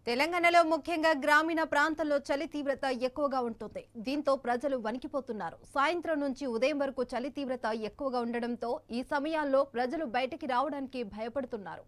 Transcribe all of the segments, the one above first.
తెలంగాణలో ముఖ్యంగా గ్రామీణ ప్రాంతాల్లో చలి తీవ్రత ఎక్కువగా ఉంటుంది దీంతో ప్రజలు వణికిపోతున్నారు సాయంత్రం నుంచి ఉదయం వరకు చలి తీవ్రత ఎక్కువగా ఉండడంతో ఈ సమయాల్లో ప్రజలు బయటికి రావడానికి భయపడుతున్నారు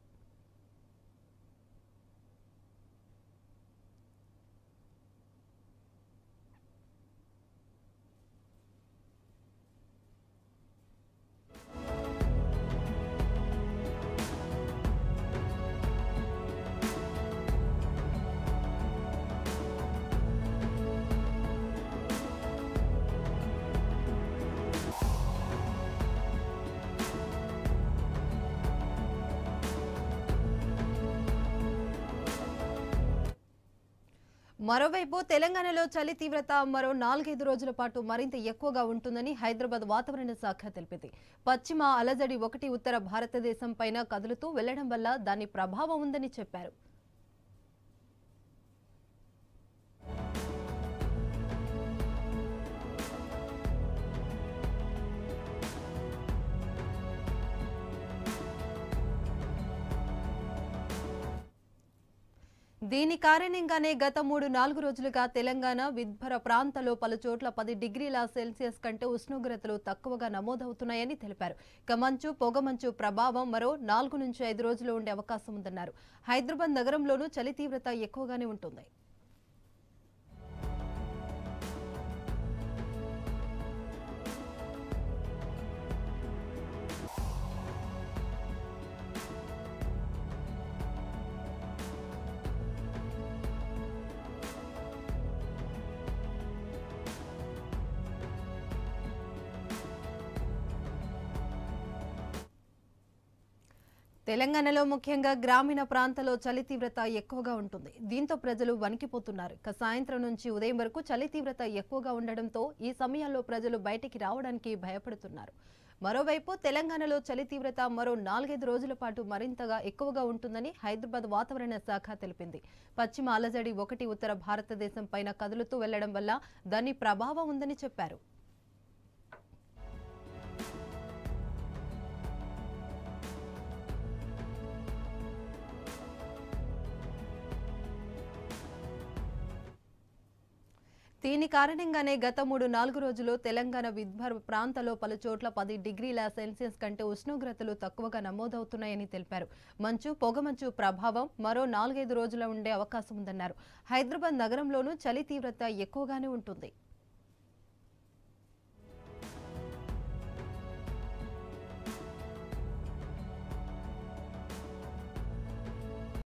మరోవైపు తెలంగాణలో చలి తీవ్రత మరో నాలుగైదు రోజుల పాటు మరింత ఎక్కువగా ఉంటుందని హైదరాబాద్ వాతావరణ శాఖ తెలిపింది పశ్చిమ అలజడి ఒకటి ఉత్తర భారతదేశం పైన కదులుతూ వెళ్లడం వల్ల దాని ప్రభావం ఉందని చెప్పారు దీని కారణంగానే గత మూడు నాలుగు రోజులుగా తెలంగాణ విద్భర ప్రాంతాల్లో పలు చోట్ల పది డిగ్రీల సెల్సియస్ కంటే ఉష్ణోగ్రతలు తక్కువగా నమోదవుతున్నాయని తెలిపారు ఇక మంచు పొగమంచు ప్రభావం మరో నాలుగు నుంచి ఐదు రోజులు ఉండే అవకాశం ఉందన్నారు హైదరాబాద్ నగరంలోనూ చలి తీవ్రత ఎక్కువగానే ఉంటుంది తెలంగాణలో ముఖ్యంగా గ్రామీణ ప్రాంతాల్లో చలి తీవ్రత ఎక్కువగా ఉంటుంది దీంతో ప్రజలు వణికిపోతున్నారు ఇక సాయంత్రం నుంచి ఉదయం వరకు చలి తీవ్రత ఎక్కువగా ఉండడంతో ఈ సమయాల్లో ప్రజలు బయటికి రావడానికి భయపడుతున్నారు మరోవైపు తెలంగాణలో చలి తీవ్రత మరో నాలుగైదు రోజుల పాటు మరింతగా ఎక్కువగా ఉంటుందని హైదరాబాద్ వాతావరణ శాఖ తెలిపింది పశ్చిమ అలజడి ఒకటి ఉత్తర భారతదేశం పైన కదులుతూ వెళ్లడం వల్ల దాని ప్రభావం ఉందని చెప్పారు దీని కారణంగానే గత మూడు నాలుగు రోజులు తెలంగాణ విద్భర ప్రాంతాల్లో పలు చోట్ల పది డిగ్రీల సెల్సియస్ కంటే ఉష్ణోగ్రతలు తక్కువగా నమోదవుతున్నాయని తెలిపారు మంచు పొగమంచు ప్రభావం మరో నాలుగైదు రోజుల ఉండే అవకాశం ఉందన్నారు హైదరాబాద్ నగరంలోనూ చలి తీవ్రత ఎక్కువగానే ఉంటుంది